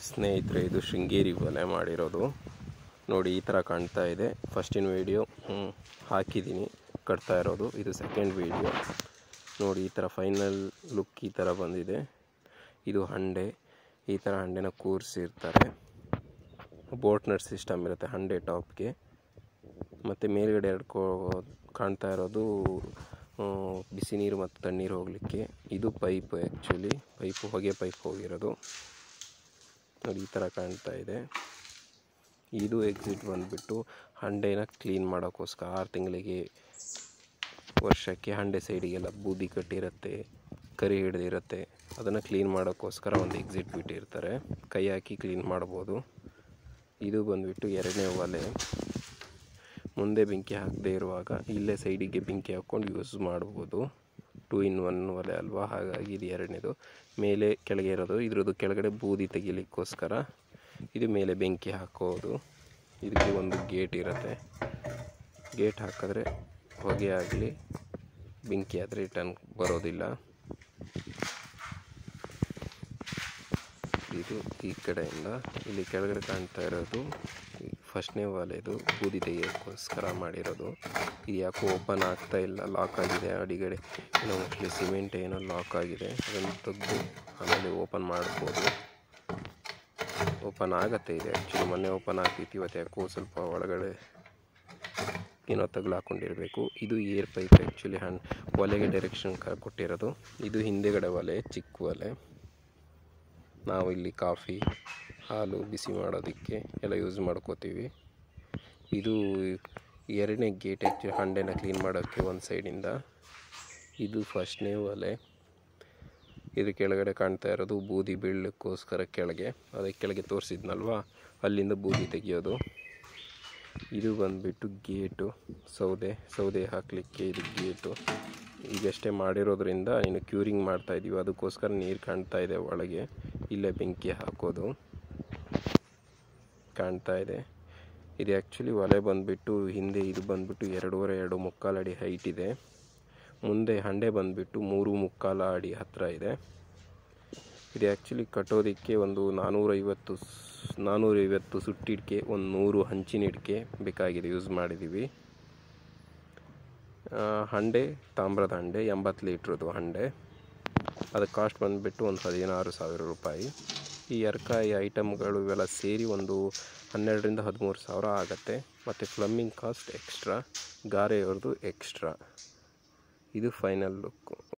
ಸ್ನೇಹಿತರೆ ಇದು ಶೃಂಗೇರಿ ಬಲೆ ಮಾಡಿರೋದು ನೋಡಿ ಈ ಥರ ಕಾಣ್ತಾ ಇದೆ ಫಸ್ಟಿನ ವೀಡಿಯೋ ಹಾಕಿದ್ದೀನಿ ಕಟ್ತಾ ಇರೋದು ಇದು ಸೆಕೆಂಡ್ ವೀಡಿಯೋ ನೋಡಿ ಈ ಥರ ಫೈನಲ್ ಲುಕ್ ಈ ಥರ ಬಂದಿದೆ ಇದು ಹಂಡೆ ಈ ಥರ ಹಂಡೆನ ಕೂರಿಸಿರ್ತಾರೆ ಬೋಟ್ ನಟ್ ಸಿಸ್ಟಮ್ ಇರುತ್ತೆ ಹಂಡೆ ಟಾಪ್ಗೆ ಮತ್ತು ಮೇಲ್ಗಡೆ ಎರಡು ಕೋ ಕಾಣ್ತಾ ಇರೋದು ಆ, ಬಿಸಿ ನೀರು ಮತ್ತು ತಣ್ಣೀರು ಹೋಗಲಿಕ್ಕೆ ಇದು ಪೈಪ್ ಆ್ಯಕ್ಚುಲಿ ಪೈಪು ಹೊಗೆ ಪೈಪ್ ಹೋಗಿರೋದು ನೋಡಿ ಈ ಥರ ಕಾಣ್ತಾ ಇದೆ ಇದು ಎಕ್ಸಿಟ್ ಬಂದುಬಿಟ್ಟು ಹಂಡೆನ ಕ್ಲೀನ್ ಮಾಡೋಕ್ಕೋಸ್ಕರ ಆರು ತಿಂಗಳಿಗೆ ವರ್ಷಕ್ಕೆ ಹಂಡೆ ಸೈಡಿಗೆಲ್ಲ ಬೂದಿ ಕಟ್ಟಿರುತ್ತೆ ಕರಿ ಹಿಡ್ದಿರುತ್ತೆ ಅದನ್ನು ಕ್ಲೀನ್ ಮಾಡೋಕ್ಕೋಸ್ಕರ ಒಂದು ಎಕ್ಸಿಟ್ ಬಿಟ್ಟಿರ್ತಾರೆ ಕೈ ಹಾಕಿ ಕ್ಲೀನ್ ಮಾಡ್ಬೋದು ಇದು ಬಂದುಬಿಟ್ಟು ಎರಡನೇ ಒಲೆ ಮುಂದೆ ಬೆಂಕಿ ಹಾಕದೇ ಇರುವಾಗ ಇಲ್ಲೇ ಸೈಡಿಗೆ ಬೆಂಕಿ ಹಾಕ್ಕೊಂಡು ಯೂಸ್ ಮಾಡ್ಬೋದು ಟೂ ಇನ್ ಒನ್ ಒಲೆ ಅಲ್ವಾ ಹಾಗಾಗಿ ಇದು ಎರಡನೇದು ಮೇಲೆ ಕೆಳಗೆ ಇರೋದು ಇದ್ರದ್ದು ಕೆಳಗಡೆ ಬೂದಿ ತೆಗಿಲಿಕ್ಕೋಸ್ಕರ ಇದು ಮೇಲೆ ಬೆಂಕಿ ಹಾಕೋದು ಇದಕ್ಕೆ ಒಂದು ಗೇಟ್ ಇರುತ್ತೆ ಗೇಟ್ ಹಾಕಿದ್ರೆ ಹೊಗೆ ಆಗಲಿ ಬೆಂಕಿ ಆದರೆ ರಿಟರ್ನ್ ಬರೋದಿಲ್ಲ ಇದು ಈ ಕಡೆಯಿಂದ ಇಲ್ಲಿ ಕೆಳಗಡೆ ಕಾಣ್ತಾ ಇರೋದು ಫಸ್ಟ್ನೇ ವಾಲೆದು ಬೂದಿ ತೆಗಿಯೋಕ್ಕೋಸ್ಕರ ಮಾಡಿರೋದು ಇದು ಯಾಕೋ ಓಪನ್ ಆಗ್ತಾ ಇಲ್ಲ ಲಾಕ್ ಆಗಿದೆ ಅಡಿಗಡೆ ಏನೋ ಮೋಸ್ಟ್ಲಿ ಸಿಮೆಂಟ್ ಏನೋ ಲಾಕ್ ಆಗಿದೆ ಅದನ್ನು ತೆಗೆದು ಆಮೇಲೆ ಓಪನ್ ಮಾಡ್ಬೋದು ಓಪನ್ ಆಗತ್ತೆ ಇದೆ ಆ್ಯಕ್ಚುಲಿ ಮೊನ್ನೆ ಓಪನ್ ಆಗ್ತಿತ್ತು ಇವತ್ತು ಯಾಕೋ ಸ್ವಲ್ಪ ಒಳಗಡೆ ಏನೋ ತಗ್ಲು ಹಾಕ್ಕೊಂಡಿರಬೇಕು ಇದು ಏರ್ ಪೈಪ್ ಆ್ಯಕ್ಚುಲಿ ಹಣ್ಣು ಒಲೆಗೆ ಡೈರೆಕ್ಷನ್ ಕೊಟ್ಟಿರೋದು ಇದು ಹಿಂದೆಗಡೆ ಒಲೆ ಚಿಕ್ಕ ಒಲೆ ನಾವು ಇಲ್ಲಿ ಕಾಫಿ ಹಾಲು ಬಿಸಿ ಮಾಡೋದಕ್ಕೆ ಎಲ್ಲ ಯೂಸ್ ಮಾಡ್ಕೋತೀವಿ ಇದು ಎರಡನೇ ಗೇಟ್ ಆ್ಯಕ್ಚುಲಿ ಹಂಡೆನ ಕ್ಲೀನ್ ಮಾಡೋಕ್ಕೆ ಒಂದು ಸೈಡಿಂದ ಇದು ಫಸ್ಟ್ನೇ ಒಲೆ ಇದ್ರ ಕೆಳಗಡೆ ಕಾಣ್ತಾ ಇರೋದು ಬೂದಿ ಬೀಳಲಿಕ್ಕೋಸ್ಕರ ಕೆಳಗೆ ಅದಕ್ಕೆ ಕೆಳಗೆ ತೋರಿಸಿದ್ನಲ್ವಾ ಅಲ್ಲಿಂದ ಬೂದಿ ತೆಗಿಯೋದು ಇದು ಬಂದುಬಿಟ್ಟು ಗೇಟು ಸೌದೆ ಸೌದೆ ಹಾಕಲಿಕ್ಕೆ ಇದು ಗೇಟು ಈಗಷ್ಟೇ ಮಾಡಿರೋದ್ರಿಂದ ಇನ್ನು ಕ್ಯೂರಿಂಗ್ ಮಾಡ್ತಾ ಇದೀವಿ ಅದಕ್ಕೋಸ್ಕರ ನೀರು ಕಾಣ್ತಾ ಇದೆ ಒಳಗೆ ಇಲ್ಲೇ ಬೆಂಕಿ ಹಾಕೋದು ಕಾಣ್ತಾ ಇದೆ ಇದು ಆ್ಯಕ್ಚುಲಿ ಒಲೆ ಬಂದುಬಿಟ್ಟು ಹಿಂದೆ ಇದು ಬಂದುಬಿಟ್ಟು ಎರಡೂವರೆ ಎರಡು ಮುಕ್ಕಾಲು ಅಡಿ ಹೈಟ್ ಇದೆ ಮುಂದೆ ಹಂಡೆ ಬಂದುಬಿಟ್ಟು ಮೂರು ಮುಕ್ಕಾಲು ಅಡಿ ಹತ್ತಿರ ಇದೆ ಇದು ಆ್ಯಕ್ಚುಲಿ ಕಟ್ಟೋದಕ್ಕೆ ಒಂದು ನಾನ್ನೂರೈವತ್ತು ಸ್- ನಾನ್ನೂರೈವತ್ತು ಸುಟ್ಟಿಡ್ಕೆ ಒಂದು ನೂರು ಹಂಚಿನ ಇಡ್ಕೆ ಬೇಕಾಗಿದೆ ಯೂಸ್ ಮಾಡಿದ್ದೀವಿ ಆ, ಹಂಡೆ ತಾಮ್ರದ ಹಂಡೆ ಎಂಬತ್ತು ಲೀಟ್ರದ್ದು ಹಂಡೆ ಅದಕ್ಕೆ ಕಾಸ್ಟ್ ಬಂದುಬಿಟ್ಟು ಒಂದು ಹದಿನಾರು ಸಾವಿರ ರೂಪಾಯಿ ಈ ಎರ್ಕಾಯಿ ಐಟಮ್ಗಳು ಇವೆಲ್ಲ ಸೇರಿ ಒಂದು ಹನ್ನೆರಡರಿಂದ ಹದಿಮೂರು ಸಾವಿರ ಆಗುತ್ತೆ ಮತ್ತು ಪ್ಲಮ್ಮಿಂಗ್ ಕಾಸ್ಟ್ ಎಕ್ಸ್ಟ್ರಾ ಗಾರೆಯವ್ರದ್ದು ಎಕ್ಸ್ಟ್ರಾ ಇದು ಫೈನಲ್ ಲುಕ್ಕು